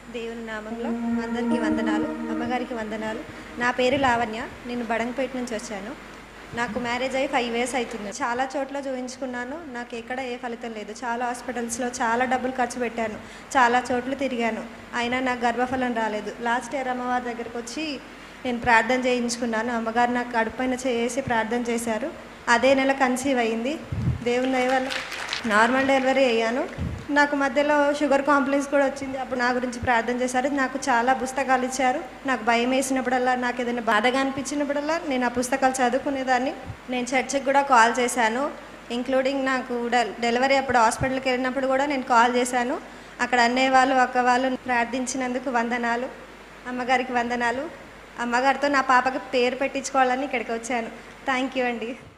దేవుని నామంలో అందరికీ వందనాలు అమ్మగారికి వందనాలు నా పేరు లావణ్య నేను బడంగపేట నుంచి వచ్చాను నాకు మ్యారేజ్ అయ్యి ఫైవ్ ఇయర్స్ అవుతుంది చాలా చోట్ల చూపించుకున్నాను నాకు ఎక్కడ ఏ ఫలితం లేదు చాలా హాస్పిటల్స్లో చాలా డబ్బులు ఖర్చు పెట్టాను చాలా చోట్ల తిరిగాను అయినా నాకు గర్భఫలం రాలేదు లాస్ట్ ఇయర్ అమ్మవారి దగ్గరికి వచ్చి నేను ప్రార్థన చేయించుకున్నాను అమ్మగారు నాకు కడుపైన చేసి ప్రార్థన చేశారు అదే నెల కన్సీవ్ అయింది దేవుని దయ వల్ల నార్మల్ డెలివరీ అయ్యాను నాకు మధ్యలో షుగర్ కాంప్లెక్స్ కూడా వచ్చింది అప్పుడు నా గురించి ప్రార్థన చేశారు నాకు చాలా పుస్తకాలు ఇచ్చారు నాకు భయం వేసినప్పుడల్లా నాకు ఏదైనా బాధగా అనిపించినప్పుడల్లా నేను ఆ పుస్తకాలు చదువుకునేదాన్ని నేను చర్చికి కూడా కాల్ చేశాను ఇంక్లూడింగ్ నాకు డెల్- డెలివరీ అప్పుడు హాస్పిటల్కి వెళ్ళినప్పుడు కూడా నేను కాల్ చేశాను అక్కడ అన్నయ్య వాళ్ళు అక్క వాళ్ళు ప్రార్థించినందుకు వందనాలు అమ్మగారికి వందనాలు అమ్మగారితో నా పాపకి పేరు పెట్టించుకోవాలని ఇక్కడికి వచ్చాను థ్యాంక్ యూ అండి